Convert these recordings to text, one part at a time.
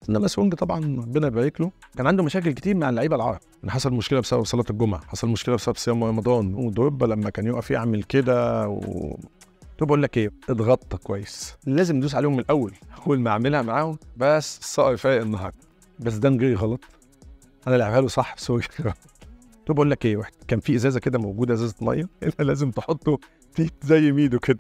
انما سونج طبعا ربنا يبارك له كان عنده مشاكل كتير مع اللعيبه العرب ان حصل مشكله بسبب صلاه الجمعه حصل مشكله بسبب صيام رمضان ودروبا لما كان يقف يعمل كده و... قلت له بقول لك ايه اضغطت كويس لازم ندوس عليهم من الاول اول ما اعملها معاهم بس الصقر فايق النهارده بس ده نجري غلط انا لعبها له صح سوري قلت له بقول لك ايه واحد كان في ازازه كده موجوده ازازه ميه انت لازم تحطه تيت زي ميدو كده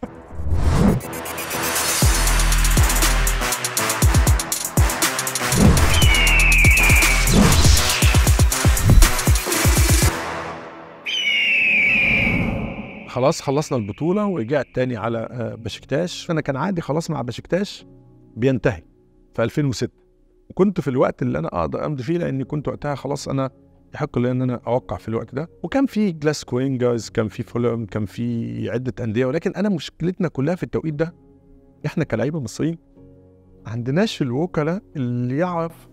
خلاص خلصنا البطوله ورجعت تاني على آه، بشكتاش انا كان عادي خلاص مع بشكتاش بينتهي في 2006 وكنت في الوقت اللي انا اقدر امضي فيه لاني كنت وقتها خلاص انا يحق لي ان انا اوقع في الوقت ده وكان في جلاس كوينجرز كان في فولم كان في عده انديه ولكن انا مشكلتنا كلها في التوقيت ده احنا كلاعيبه مصريين ما عندناش الوكلاء اللي يعرف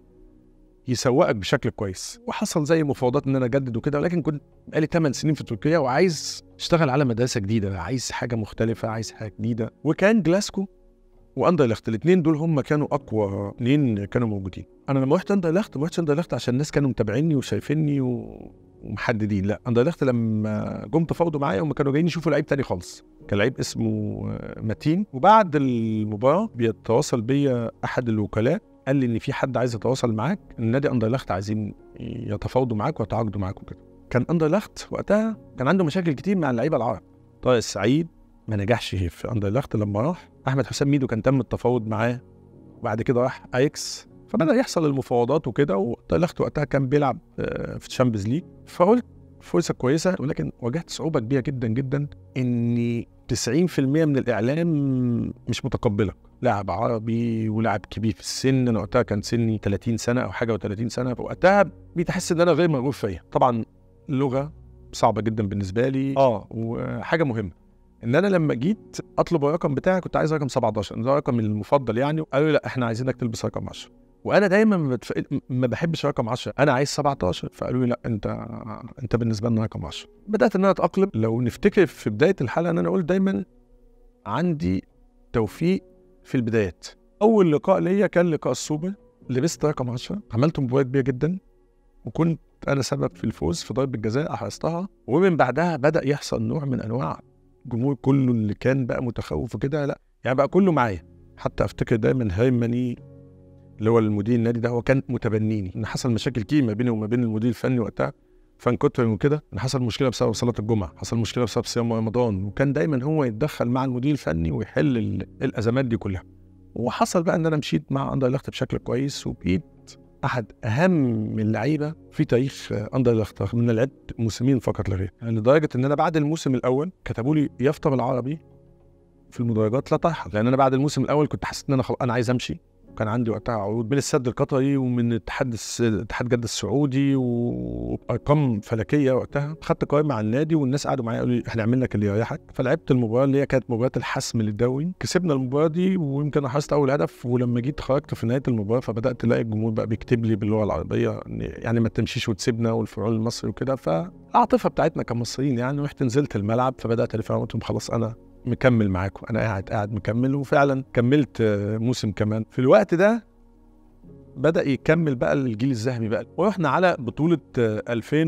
يسوقك بشكل كويس وحصل زي مفاوضات ان انا اجدد وكده ولكن كنت بقالي 8 سنين في تركيا وعايز اشتغل على مدرسه جديده عايز حاجه مختلفه عايز حاجه جديده وكان جلاسكو واندرلخت الاثنين دول هم كانوا اقوى اثنين كانوا موجودين انا لما رحت اندرلخت ما رحتش اندرلخت عشان الناس كانوا متابعيني وشايفيني و... ومحددين لا اندرلخت لما جم تفاوضوا معايا هم كانوا جايين يشوفوا لعيب تاني خالص كان لعيب اسمه آه، متين وبعد المباراه بيتواصل بيا احد الوكلاء قال لي ان في حد عايز يتواصل معاك النادي اندرلخت عايزين يتفاوضوا معاك ويتعاقدوا معاك وكده كان اندرلخت وقتها كان عنده مشاكل كتير مع اللعيبه العرب طارق السعيد ما نجحش في اندرلخت لما راح احمد حسام ميدو كان تم التفاوض معاه وبعد كده راح ايكس فبدا يحصل المفاوضات وكده واندرلخت وقتها كان بيلعب آه، في الشامبيونز ليج فقلت فرصه كويسه ولكن واجهت صعوبه كبيره جدا جدا ان 90% من الاعلام مش متقبلك لاعب عربي ولاعب كبير في السن انا وقتها كان سني 30 سنه او حاجه و30 سنه فوقتها بتحس ان انا غير مرغوب فيا طبعا اللغه صعبه جدا بالنسبه لي اه وحاجه مهمه ان انا لما جيت اطلب الرقم بتاعي كنت عايز رقم 17 ده رقم المفضل يعني قالوا لي لا احنا عايزينك تلبس رقم 10 وانا دايما ما, بتف... ما بحبش رقم 10 انا عايز 17 فقالوا لي لا انت انت بالنسبه لنا رقم 10 بدات ان انا اتاقلم لو نفتكر في بدايه الحلقه ان انا قلت دايما عندي توفيق في البدايات اول لقاء ليا كان لقاء السوبر لبست رقم 10 عملت مباراه كبيره جدا وكنت انا سبب في الفوز في ضربه جزاء احرزتها ومن بعدها بدا يحصل نوع من انواع الجمهور كله اللي كان بقى متخوف وكده لا يعني بقى كله معايا حتى افتكر دايما هيرماني اللي هو المدير النادي ده هو كان متبنيني ان حصل مشاكل كتير ما بيني وما بين المدير الفني وقتها فان كتر وكده ان حصل مشكله بسبب صلاه الجمعه حصل مشكله بسبب صيام رمضان وكان دايما هو يتدخل مع المدير الفني ويحل ال- الازمات دي كلها وحصل بقى ان انا مشيت مع اندرلخت بشكل كويس وبقيت احد اهم اللعيبه في تاريخ اندرلخت رغم ان أنا لعبت موسمين فقط لا غير يعني لدرجه ان انا بعد الموسم الاول كتبوا لي يافطه بالعربي في المدرجات لا ترحل لان انا بعد الموسم الاول كنت حسيت ان انا خلاص انا عايز امشي كان عندي وقتها عروض من السد القطري ومن اتحاد الس- اتحاد جده السعودي وارقام فلكيه وقتها خدت قرار مع النادي والناس قعدوا معايا قالوا لي هنعمل لك اللي يريحك فلعبت المباراه اللي هي كانت مباراه الحسم للدوري كسبنا المباراه دي ويمكن حرزت اول هدف ولما جيت خرجت في نهايه المباراه فبدات الاقي الجمهور بقى بيكتب لي باللغه العربيه إن يعني ما تمشيش وتسيبنا والفعول المصري وكده فالعاطفه بتاعتنا كمصريين يعني رحت نزلت الملعب فبدات الف قلت لهم خلاص انا مكمل معاكم انا قاعد قاعد مكمل وفعلا كملت آه، موسم كمان في الوقت ده بدا يكمل بقى الجيل الذهبي بقى ورحنا على بطوله آه،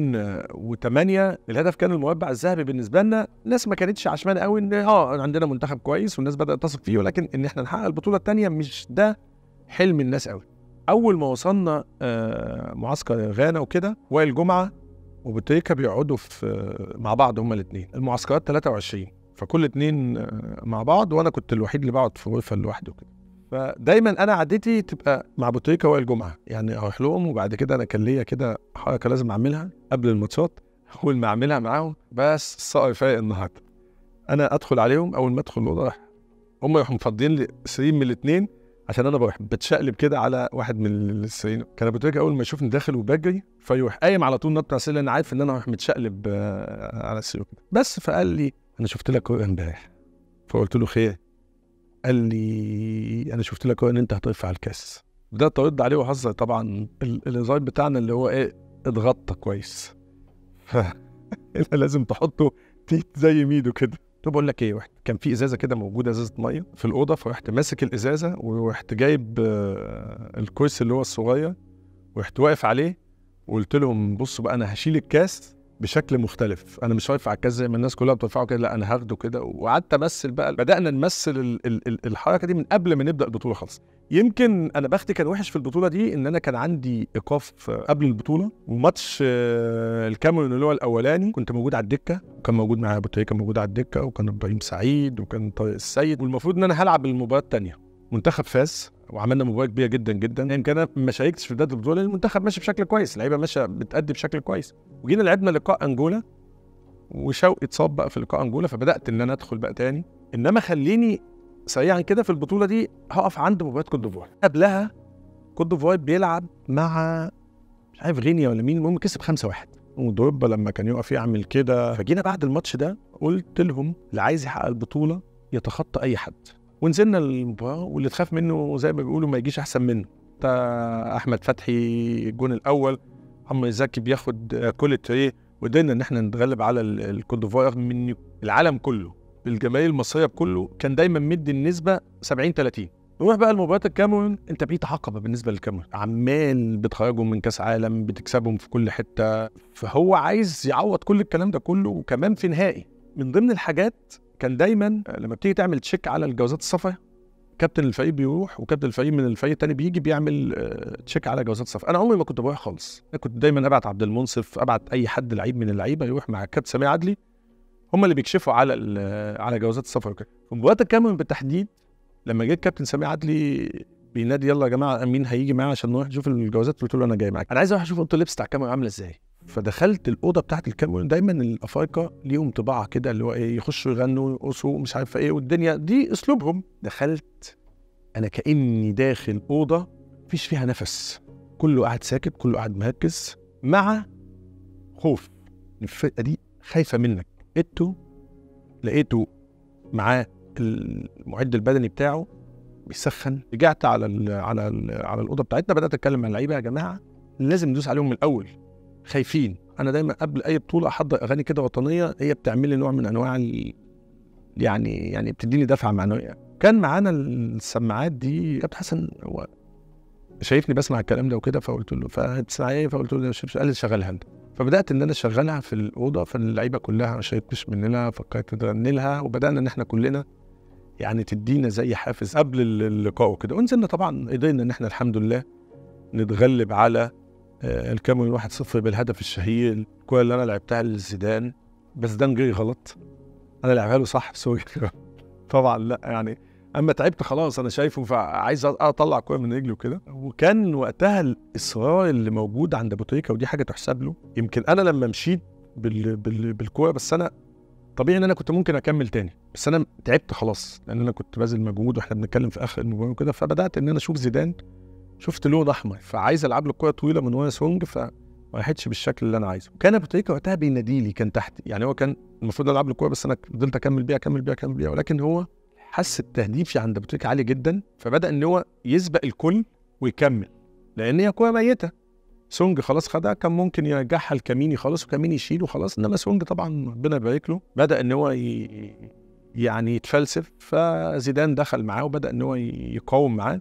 2008 الهدف كان المربع الذهبي بالنسبه لنا الناس ما كانتش عشمانه قوي ان اه عندنا منتخب كويس والناس بدات تثق فيه ولكن ان احنا نحقق البطوله الثانيه مش ده حلم الناس قوي اول ما وصلنا آه، معسكر غانا وكده وائل جمعه وبوتيكا بيقعدوا في آه، مع بعض هما الاثنين المعسكرات 23 فكل اتنين آه، مع بعض وانا كنت الوحيد اللي بقعد في غرفه لوحده كده فدايما انا عادتي تبقى مع بوتيكا وائل جمعه يعني اروح لهم وبعد كده انا كان ليا كده حركه لازم اعملها قبل الماتشات اول ما اعملها معاهم بس الصقر فايق النهارده انا ادخل عليهم اول ما ادخل الاوضه راح هم يروحوا مفضيين لي سرير من الاثنين عشان انا بروح بتشقلب كده على واحد من السرير كان ابو تريكه اول ما يشوفني داخل وبجري فيروح قايم على طول نط على السرير لان عارف ان انا هروح متشقلب آه، على السرير كده بس فقال لي انا شفت لك رؤيا امبارح فقلت له خير قال لي انا شفت لك رؤيا ان انت هترفع الكاس بدات ارد عليه واهزر طبعا ال- الهزار بتاعنا اللي هو ايه اتغطى كويس ف لازم تحطه تيت زي ميدو كده قلت له بقول لك ايه رحت كان في ازازه كده موجوده ازازه ميه في الاوضه فرحت ماسك الازازه ورحت جايب آه، الكرسي اللي هو الصغير ورحت واقف عليه وقلت لهم بصوا بقى انا هشيل الكاس بشكل مختلف انا مش واقف على الكاس زي ما الناس كلها بترفعه كده لا انا هاخده كده وقعدت امثل بقى بدانا نمثل ال- ال- ال- الحركه دي من قبل ما نبدا البطوله خالص يمكن انا بختي كان وحش في البطوله دي ان انا كان عندي ايقاف قبل البطوله وماتش آه، الكاميرون اللي هو الاولاني كنت موجود على الدكه وكان موجود معايا ابو تريكه موجود على الدكه وكان ابراهيم سعيد وكان طارق السيد والمفروض ان انا هلعب المباراه الثانيه منتخب فاز وعملنا مباراه كبيره جدا جدا يمكن انا ما شاركتش في بدايه البطوله لان المنتخب ماشي بشكل كويس اللعيبه ماشيه بتأدي بشكل كويس وجينا لعبنا لقاء انجولا وشوقي اتصاب بقى في لقاء انجولا فبدات ان انا ادخل بقى تاني انما خليني سريعا كده في البطوله دي هقف عند مباراه كوت ديفوار قبلها كوت ديفوار بيلعب مع مش عارف غينيا ولا مين المهم كسب 5 1 ودروبا لما كان يقف يعمل كده فجينا بعد الماتش ده قلت لهم اللي عايز يحقق البطوله يتخطى اي حد ونزلنا المباراه واللي تخاف منه زي ما بيقولوا ما يجيش احسن منه ده احمد فتحي الجون الاول عمرو زكي بياخد كل التريه وقدرنا ان احنا نتغلب على ال- الكوت ديفوار رغم ان العالم كله الجماهير المصريه كله كان دايما مدي النسبه 70 30 نروح بقى لمباراه الكاميرون انت بقيت عقبه بالنسبه للكاميرون عمال بتخرجهم من كاس عالم بتكسبهم في كل حته فهو عايز يعوض كل الكلام ده كله وكمان في نهائي من ضمن الحاجات كان دايما لما بتيجي تعمل تشيك على الجوازات السفر كابتن الفريق بيروح وكابتن الفريق من الفريق التاني بيجي بيعمل آه، تشيك على جوازات السفر انا عمري ما كنت بروح خالص انا كنت دايما ابعت عبد المنصف ابعت اي حد لعيب من اللعيبه يروح مع كابتن سمير عدلي هم اللي بيكشفوا على ال- على جوازات السفر وكده في مباراه الكاميرون بالتحديد لما جه الكابتن سمير عدلي بينادي يلا يا جماعه مين هيجي معايا عشان نروح نشوف الجوازات قلت له انا جاي معاك انا عايز اروح اشوف اوضه اللبس بتاع الكاميرون عامله ازاي فدخلت الاوضه بتاعت الكاميرون دايما الافارقه ليهم طباع كده اللي هو ايه يخشوا يغنوا يرقصوا مش عارف ايه والدنيا دي اسلوبهم دخلت انا كاني داخل اوضه مفيش فيها نفس كله قاعد ساكت كله قاعد مركز مع خوف الفرقه دي خايفه منك انتوا لقيته معاه المعد البدني بتاعه بيسخن رجعت على ال على ال على الاوضه بتاعتنا بدات اتكلم مع اللعيبه يا جماعه لازم ندوس عليهم من الاول خايفين انا دايما قبل اي بطوله احضر اغاني كده وطنيه هي بتعمل لي نوع من انواع ال... يعني يعني بتديني دفعه معنويه كان معانا السماعات دي كابتن حسن هو شايفني بسمع الكلام ده وكده فقلت له فتسمع ايه فقلت له قال لي شغلها انت فبدات ان انا اشغلها في الاوضه فاللعيبه كلها ما شربتش مننا فكرت تغني لها وبدانا ان احنا كلنا يعني تدينا زي حافز قبل اللقاء وكده ونزلنا طبعا قدرنا ان احنا الحمد لله نتغلب على آه، الكاميرون 1-0 بالهدف الشهير الكوره اللي انا لعبتها لزيدان بس زيدان جري غلط انا لعبها له صح سوري طبعا لا يعني اما تعبت خلاص انا شايفه فعايز اطلع كوره من رجلي وكده وكان وقتها الاصرار اللي موجود عند ابو تريكه ودي حاجه تحسب له يمكن انا لما مشيت بال... بال... بالكوره بس انا طبيعي ان انا كنت ممكن اكمل تاني بس انا تعبت خلاص لان انا كنت باذل مجهود واحنا بنتكلم في اخر المباراه وكده فبدات ان انا اشوف زيدان شفت لون احمر فعايز العب له كوره طويله من ورا سونج فما راحتش بالشكل اللي انا عايزه كان ابو تريكه وقتها بينادي لي كان تحت يعني هو كان المفروض العب له كوره بس انا فضلت اكمل بيها اكمل بيها اكمل بيها ولكن هو حس التهديف عند ابو تريكه عالي جدا فبدا ان هو يسبق الكل ويكمل لان هي كوره ميته سونج خلاص خدها كان ممكن يرجعها لكاميني خالص وكاميني يشيل وخلاص انما سونج طبعا ربنا يبارك له بدا ان هو ي... يعني يتفلسف فزيدان دخل معاه وبدا ان هو يقاوم معاه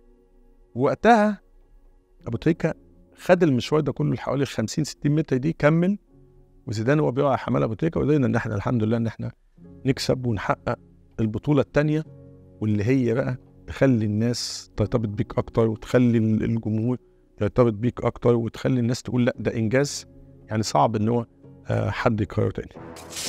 وقتها ابو تريكه خد المشوار ده كله حوالي 50 60 متر دي كمل وزيدان هو بيقع حمال ابو تريكه وقدرنا ان احنا الحمد لله ان احنا نكسب ونحقق البطوله الثانيه واللي هي بقى تخلي الناس ترتبط بيك اكتر وتخلي الجمهور يرتبط بيك اكتر وتخلي الناس تقول لا ده انجاز يعني صعب ان هو آه، حد يكرره تاني